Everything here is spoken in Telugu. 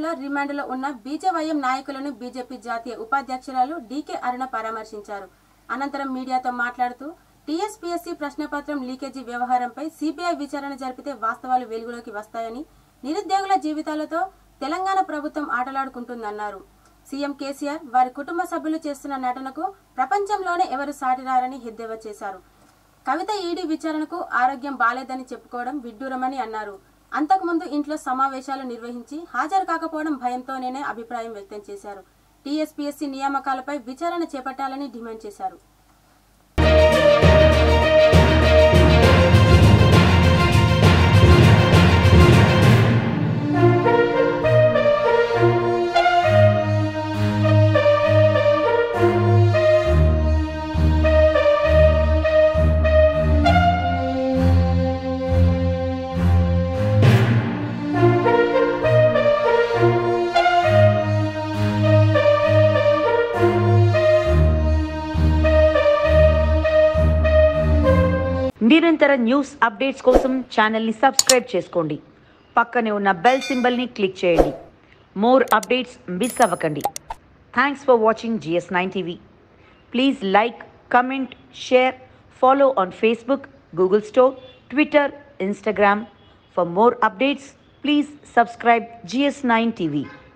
జిల్లా రిమాండ్లో ఉన్న బీజేవైఎం నాయకులను బీజేపీ జాతీయ ఉపాధ్యక్షురాలు డీకే అరుణ పరామర్శించారు అనంతరం మీడియాతో మాట్లాడుతూ టీఎస్పీఎస్సీ ప్రశ్నపత్రం లీకేజీ వ్యవహారంపై సిబిఐ విచారణ జరిపితే వాస్తవాలు వెలుగులోకి వస్తాయని నిరుద్యోగుల జీవితాలతో తెలంగాణ ప్రభుత్వం ఆటలాడుకుంటుందన్నారు సీఎం కేసీఆర్ వారి కుటుంబ సభ్యులు చేస్తున్న నటనకు ప్రపంచంలోనే ఎవరు సాటిరారని ఎద్దేవా చేశారు కవిత ఈడీ విచారణకు ఆరోగ్యం బాలేదని చెప్పుకోవడం విడ్డూరమని అన్నారు అంతకుముందు ఇంట్లో సమావేశాలు నిర్వహించి హాజరు కాకపోవడం భయంతోనే అభిప్రాయం వ్యక్తం చేశారు టీఎస్పీఎస్సీ నియామకాలపై విచారణ చేపట్టాలని డిమాండ్ చేశారు నిరంతర న్యూస్ అప్డేట్స్ కోసం ఛానల్ని సబ్స్క్రైబ్ చేసుకోండి పక్కనే ఉన్న బెల్ సింబల్ని క్లిక్ చేయండి మోర్ అప్డేట్స్ మిస్ అవ్వకండి thanks for watching GS nine TV please like comment share follow on Facebook Google store Twitter Instagram for more updates please subscribe GS nine TV